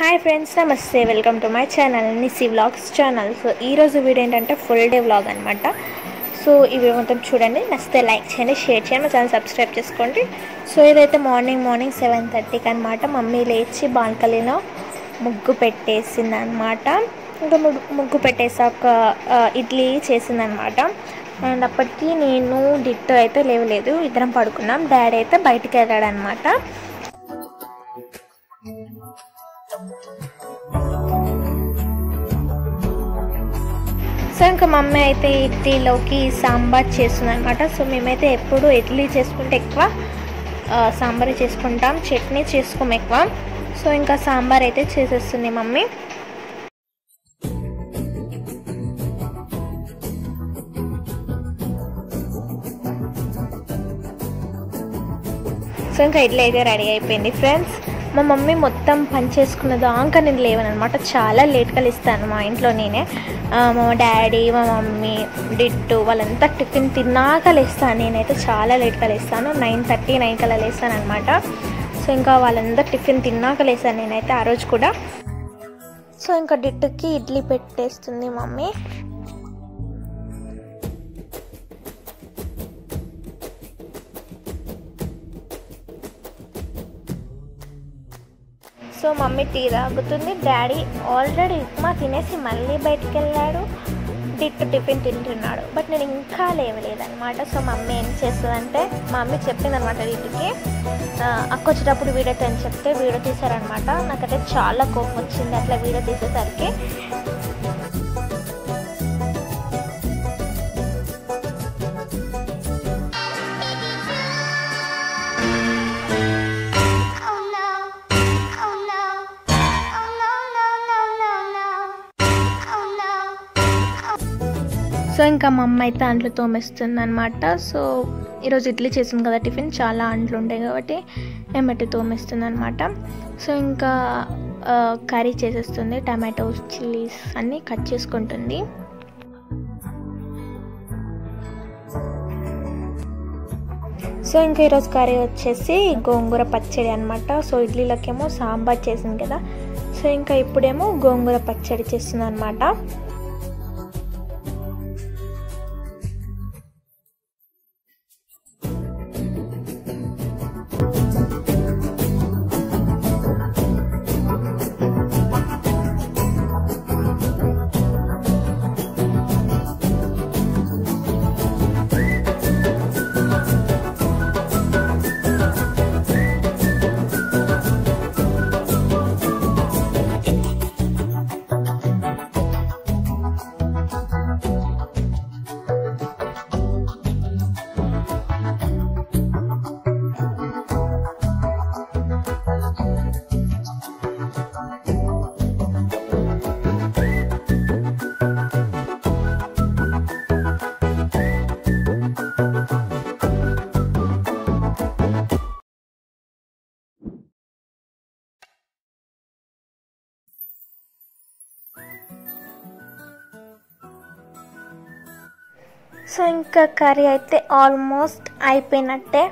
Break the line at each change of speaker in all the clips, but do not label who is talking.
Hi friends నమస్తే welcome to my channel Nisi vlogs channel so ఈరోజు video ఏంటంటే full day vlog అనమాట so ఈ వీడియో మొత్తం చూడండి నచ్చితే లైక్ చేయండి షేర్ చేయండి మా ఛానల్ సబ్స్క్రైబ్ చేసుకోండి సో ఇదైతే మార్నింగ్ మార్నింగ్ సెవెన్ థర్టీకి అనమాట మమ్మీ లేచి బాల్కనీలో ముగ్గు పెట్టేసింది అనమాట ఇంకా ముగ్గు ముగ్గు పెట్టేసాక ఆ, ఇడ్లీ చేసిందనమాట అండ్ అప్పటికి నేను డిట్టో అయితే లేవలేదు ఇద్దరం పడుకున్నాం డాడీ అయితే బయటికి వెళ్ళాడు అనమాట సో ఇంకా మమ్మీ అయితే ఇడ్లీలోకి సాంబార్ చేస్తుంది అనమాట సో మేమైతే ఎప్పుడు ఇడ్లీ చేసుకుంటే ఎక్కువ ఆ, సాంబార్ చేసుకుంటాం చట్నీ చేసుకోము ఎక్కువ సో ఇంకా సాంబార్ అయితే చేసేస్తుంది మమ్మీ సో ఇంకా ఇడ్లీ అయితే రెడీ అయిపోయింది ఫ్రెండ్స్ మా మమ్మీ మొత్తం పని చేసుకున్న దాకా నేను లేవనమాట చాలా లేట్గా లేస్తాను మా ఇంట్లో నేనే ఆ, మా డాడీ మా మమ్మీ డిట్టు వాళ్ళంతా టిఫిన్ తిన్నాక లేస్తాను నేనైతే చాలా లేట్గా లేస్తాను నైన్ థర్టీ నైన్ కల్లా లేస్తాను అనమాట సో ఇంకా వాళ్ళందరూ టిఫిన్ తిన్నాక లేస్తాను నేనైతే ఆ రోజు కూడా సో ఇంకా డిట్టుకి ఇడ్లీ పెట్టేస్తుంది మమ్మీ సో మమ్మీ టీ తాగుతుంది డాడీ ఆల్రెడీ ఉప్మా తినేసి మళ్ళీ బయటికి వెళ్ళాడు డిట్టు టిఫిన్ తింటున్నాడు బట్ నేను ఇంకా లేవలేదన్నమాట సో మమ్మీ ఏం చేస్తుందంటే మా మమ్మీ చెప్పింది అనమాట డిట్టుకి అక్క వచ్చేటప్పుడు వీడియో అని చెప్తే వీడియో తీశారనమాట నాకైతే చాలా కోపం వచ్చింది అట్లా వీడియో తీసేసరికి
Oh no. Oh no. Oh no, no, no, no, no. Oh no.
So ఇంకా మా అమ్మ అయితే అంట్లు తోమేస్తుంది అనమాట సో ఈరోజు ఇడ్లీ చేసింది కదా టిఫిన్ చాలా అంట్లు ఉంటాయి కాబట్టి ఏమట్టి తోమేస్తుంది అనమాట సో ఇంకా ఆ, కర్రీ చేసేస్తుంది టమాటోస్ చిల్లీస్ అన్నీ కట్ చేసుకుంటుంది సో ఇంకా ఈరోజు కర్రీ వచ్చేసి గోంగూర పచ్చడి అనమాట సో ఇడ్లీలకేమో సాంబార్ చేసింది కదా సో ఇంకా ఇప్పుడేమో గోంగూర పచ్చడి చేస్తుంది అనమాట సో ఇంకా కర్రీ అయితే ఆల్మోస్ట్ అయిపోయినట్టే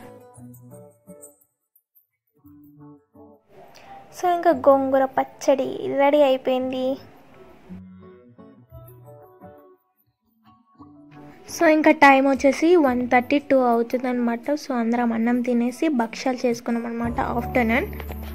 సో ఇంకా గోంగూర పచ్చడి రెడీ అయిపోయింది సో ఇంకా టైం వచ్చేసి వన్ థర్టీ టూ అవుతుంది అనమాట సో అందరం అన్నం తినేసి భక్ష్యాలు చేసుకున్నాం అనమాట ఆఫ్టర్నూన్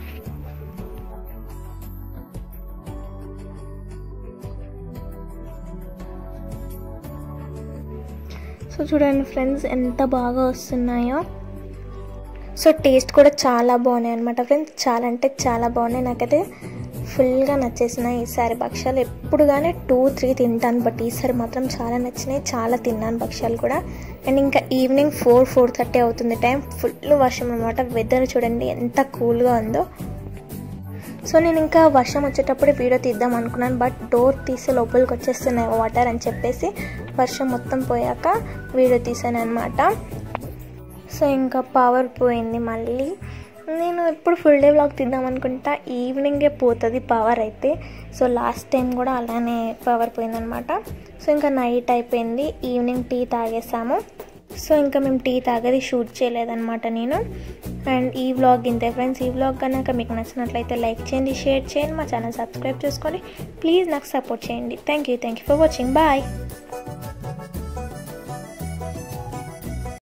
సో చూడండి ఫ్రెండ్స్ ఎంత బాగా వస్తున్నాయో సో టేస్ట్ కూడా చాలా బాగున్నాయి అనమాట ఫ్రెండ్స్ చాలా అంటే చాలా బాగున్నాయి నాకైతే ఫుల్గా నచ్చేసినాయి ఈసారి భక్ష్యాలు ఎప్పుడు కానీ టూ త్రీ తింటాను బట్ ఈసారి మాత్రం చాలా నచ్చినాయి చాలా తిన్నాను భక్ష్యాలు కూడా అండ్ ఇంకా ఈవినింగ్ ఫోర్ ఫోర్ థర్టీ అవుతుంది టైం ఫుల్ వర్షం అనమాట వెదర్ చూడండి ఎంత కూల్గా ఉందో సో నేను ఇంకా వర్షం వచ్చేటప్పుడు వీడియో తీద్దాం అనుకున్నాను బట్ డోర్ తీసి లోపలికి వచ్చేస్తున్నాయి వాటర్ అని చెప్పేసి వర్షం మొత్తం పోయాక వీడియో తీసాను అనమాట సో ఇంకా పవర్ పోయింది మళ్ళీ నేను ఎప్పుడు ఫుల్ డే వ్లాగ్ తీద్దాం అనుకుంటా ఈవినింగే పోతుంది పవర్ అయితే సో లాస్ట్ టైం కూడా అలానే పవర్ పోయిందనమాట సో ఇంకా నైట్ అయిపోయింది ఈవినింగ్ టీ తాగేసాము సో ఇంకా మేము టీ తాగది షూట్ చేయలేదన్నమాట నేను అండ్ ఈ వ్లాగ్ ఇంతే ఫ్రెండ్స్ ఈ వ్లాగ్ కనుక మీకు నచ్చినట్లయితే లైక్ చేయండి షేర్ చేయండి మా ఛానల్ సబ్స్క్రైబ్ చేసుకోండి ప్లీజ్ నాకు సపోర్ట్ చేయండి thank you thank you for watching bye